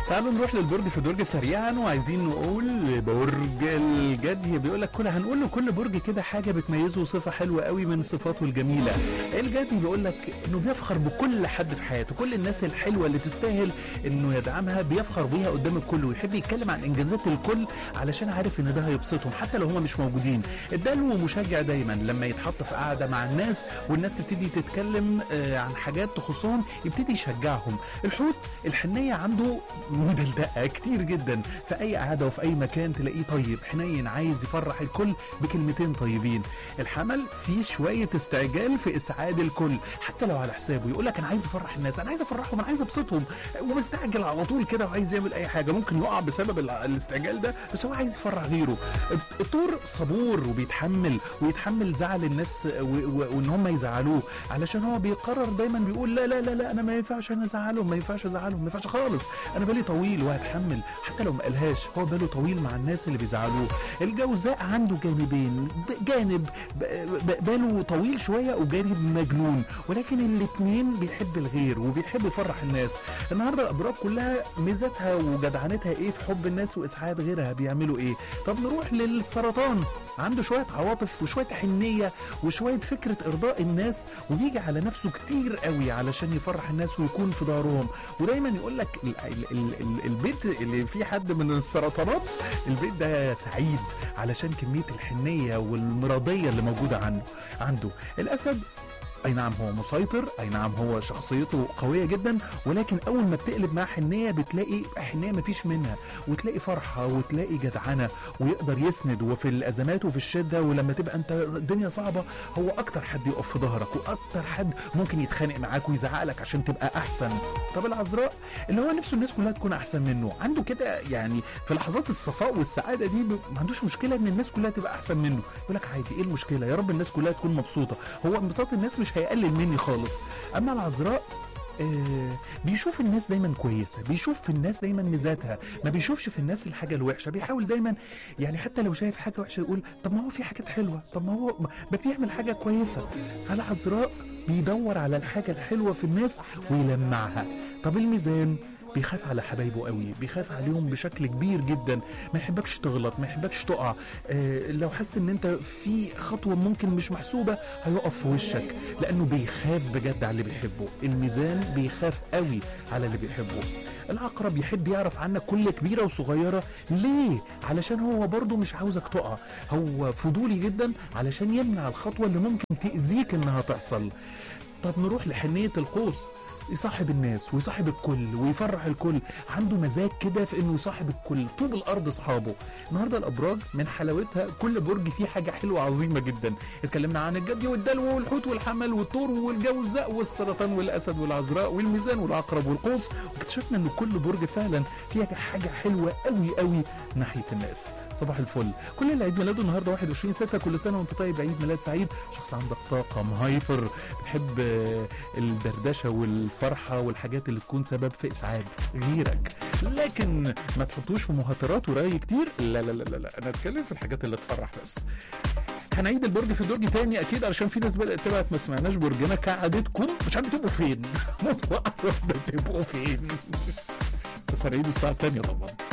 تعالوا نروح للبرج في درج سريعا وعايزين نقول برج الجدي بيقول لك كل هنقول لكل برج كده حاجه بتميزه صفه حلوه قوي من صفاته الجميله الجدي بيقول لك انه بيفخر بكل حد في حياته كل الناس الحلوه اللي تستاهل انه يدعمها بيفخر بيها قدام الكل ويحب يتكلم عن انجازات الكل علشان عارف ان ده هيبسطهم حتى لو هم مش موجودين الدلو مشجع دايما لما يتحط في قعده مع الناس والناس تبتدي تتكلم آه، عن حاجات تخصهم يبتدي يشجعهم الحوت الحنيه عنده مدلدقه كتير جدا في اي قعده وفي اي مكان تلاقيه طيب حنين عايز يفرح الكل بكلمتين طيبين الحمل فيه شويه استعجال في اسعاد الكل حتى لو على حسابه يقول لك انا عايز افرح الناس انا عايز افرحهم انا عايز ابسطهم ومستعجل على طول كده وعايز يعمل اي حاجه ممكن يقع بسبب ال- الاستعجال ده بس هو عايز يفرح غيره الطور صبور وبيتحمل ويتحمل زعل الناس و- و- وان هم يزعلوه علشان هو بيقرر دايما بيقول لا لا لا لا انا ما ينفعش انا ازعلهم ما ينفعش ازعلهم ما ينفعش خالص انا بالي طويل وهتحمل حتى لو ما قالهاش هو باله طويل مع الناس اللي بيزعلوه الجوزاء عنده جانبين ب- جانب ب- ب- باله طويل شويه وجانب مجنون ولكن الاثنين بيحب الغير وبيحب يفرح الناس النهارده الابراج كلها ميزتها وجدعنتها ايه في حب الناس واسعاد غيرها بيعملوا ايه طب نروح للسرطان عنده شويه عواطف وشويه حنيه وشويه فكره ارضاء الناس وبيجي على نفسه كتير قوي علشان يفرح الناس ويكون في ظهرهم ودايما يقول لك ال- ال- ال- ال- البيت اللي فيه حد من السرطانات البيت ده سعيد علشان كميه الحنيه والمراضيه اللي موجوده عنه عنده الاسد اي نعم هو مسيطر اي نعم هو شخصيته قويه جدا ولكن اول ما بتقلب معاه حنيه بتلاقي حنيه مفيش منها وتلاقي فرحه وتلاقي جدعنه ويقدر يسند وفي الازمات وفي الشده ولما تبقى انت الدنيا صعبه هو اكتر حد يقف في ظهرك واكتر حد ممكن يتخانق معاك ويزعق لك عشان تبقى احسن طب العذراء اللي هو نفسه الناس كلها تكون احسن منه عنده كده يعني في لحظات الصفاء والسعاده دي ب- ما عندوش مشكله ان الناس كلها تبقى احسن منه يقول لك عادي ايه المشكله يا رب الناس كلها تكون مبسوطه هو انبساط الناس مش هيقلل مني خالص اما العذراء آه بيشوف الناس دايما كويسه بيشوف في الناس دايما ميزاتها ما بيشوفش في الناس الحاجه الوحشه بيحاول دايما يعني حتى لو شايف حاجه وحشه يقول طب ما هو في حاجات حلوه طب ما هو ما بيعمل حاجه كويسه فالعذراء بيدور على الحاجه الحلوه في الناس ويلمعها طب الميزان بيخاف على حبايبه قوي بيخاف عليهم بشكل كبير جدا ما يحبكش تغلط ما يحبكش تقع آه لو حس ان انت في خطوه ممكن مش محسوبه هيقف في وشك لانه بيخاف بجد على اللي بيحبه الميزان بيخاف قوي على اللي بيحبه العقرب يحب يعرف عنك كل كبيره وصغيره ليه علشان هو برضه مش عاوزك تقع هو فضولي جدا علشان يمنع الخطوه اللي ممكن تاذيك انها تحصل طب نروح لحنيه القوس يصاحب الناس ويصاحب الكل ويفرح الكل عنده مزاج كده في انه يصاحب الكل طوب الارض اصحابه النهارده الابراج من حلاوتها كل برج فيه حاجه حلوه عظيمه جدا اتكلمنا عن الجدي والدلو والحوت والحمل والثور والجوزاء والسرطان والاسد والعذراء والميزان والعقرب والقوس واكتشفنا ان كل برج فعلا فيها حاجه حلوه قوي قوي ناحيه الناس صباح الفل كل اللي عيد ميلاده النهارده 21 6 كل سنه وانت طيب عيد ميلاد سعيد شخص عندك طاقه مهايبر بتحب آه، الدردشه والفرحه والحاجات اللي تكون سبب في اسعاد غيرك لكن ما تحطوش في مهاترات ورأي كتير لا لا لا لا, لا. انا اتكلم في الحاجات اللي تفرح بس هنعيد البرج في درج تاني اكيد علشان في ناس بدات تبعت ما سمعناش برجنا كعادتكم مش عارف تبقوا فين متوقع تبقوا فين بس هنعيده الساعه الثانيه طبعا